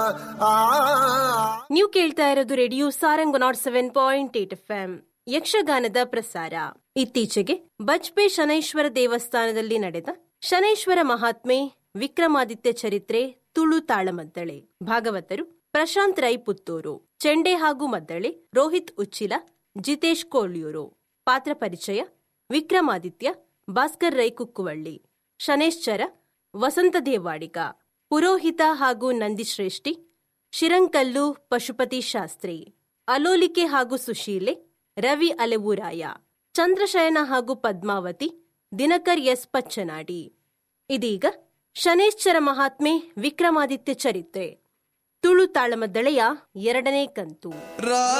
ಆ ನೀವು ಕೇಳ್ತಾ ಇರೋದು radio Sarang nought seven point eight F M ಯಕ್ಷಗಾನದ ಪ್ರಸಾರ ಇತ್ತೀಚೆಗೆ ಬಜ್ಪೆ ಶನೈಶ್ವರ ದೇವಸ್ಥಾನದಲ್ಲಿ ನಡೆದ ಶನೈಶ್ವರ ಮಹಾತ್ಮೆ ವಿಕ್ರಮಾದಿತ್ಯ ಚರಿತ್ರೆ ತುಳು ತಾಳಮದ್ದಳೆ ಭಾಗವತರು ಪ್ರಶಾಂತ್ ರೈ ಪುತ್ತೂರು ಚೆಂಡೆ ಹಾಗೂ ಮದ್ದಳೆ ರೋಹಿತ್ ಉಚ್ಚಿಲ ಜಿತೇಶ್ ಕೋಳ್ಯೂರು ಪಾತ್ರ ಪರಿಚಯ ವಿಕ್ರಮಾದಿತ್ಯ ಭಾಸ್ಕರ್ ರೈ ಕುಕ್ಕುವಳ್ಳಿ ಶನೇಶ್ಚರ ವಸಂತ ದೇವಾಡಿಗ ಪುರೋಹಿತ ಹಾಗೂ ನಂದಿಶ್ರೇಷ್ಠಿ ಶಿರಂಕಲ್ಲು ಪಶುಪತಿ ಶಾಸ್ತ್ರಿ ಅಲೋಲಿಕೆ ಹಾಗೂ ಸುಶೀಲೆ ರವಿ ಅಲೆವೂರಾಯ ಚಂದ್ರಶಯನ ಹಾಗೂ ಪದ್ಮಾವತಿ ದಿನಕರ್ ಎಸ್ ಪಚ್ಚನಾಡಿ ಇದೀಗ ಶನೇಶ್ಚರ ಮಹಾತ್ಮೆ ವಿಕ್ರಮಾದಿತ್ಯ ಚರಿತ್ರೆ ತುಳು ತಾಳಮದ್ದಳೆಯ ಎರಡನೇ ಕಂತು